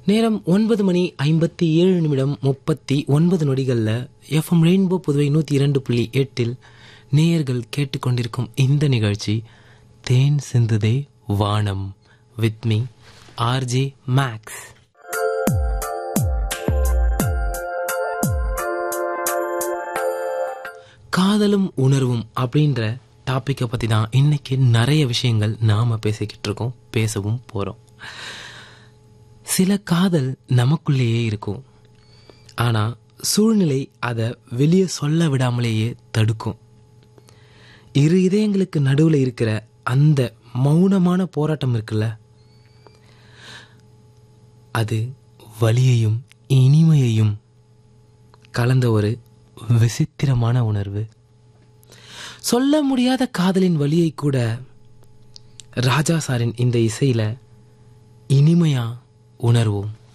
நேரம் ஒன்பது மணி ஐம்பத்தி ஏழு நிமிடம் முப்பத்தி ஒன்பது நொடிகளில் எஃப்எம் ரெயின்போ புதுவை நூற்றி இரண்டு புள்ளி எட்டில் நேயர்கள் கேட்டுக்கொண்டிருக்கும் இந்த நிகழ்ச்சி தேன் சிந்துதே வானம் வித் மீ ஆர்ஜே மேக்ஸ் காதலும் உணர்வும் அப்படின்ற டாப்பிக்கை பற்றி தான் இன்னைக்கு நிறைய விஷயங்கள் நாம் பேசிக்கிட்டு இருக்கோம் பேசவும் போகிறோம் சில காதல் நமக்குள்ளேயே இருக்கும் ஆனால் சூழ்நிலை அதை வெளியே சொல்ல விடாமலேயே தடுக்கும் இரு இதயங்களுக்கு நடுவில் இருக்கிற அந்த மௌனமான போராட்டம் இருக்குல்ல அது வலியையும் இனிமையையும் கலந்த ஒரு விசித்திரமான உணர்வு சொல்ல முடியாத காதலின் வலியை கூட ராஜா சாரின் இந்த இசையில இனிமையா உணர்வோம்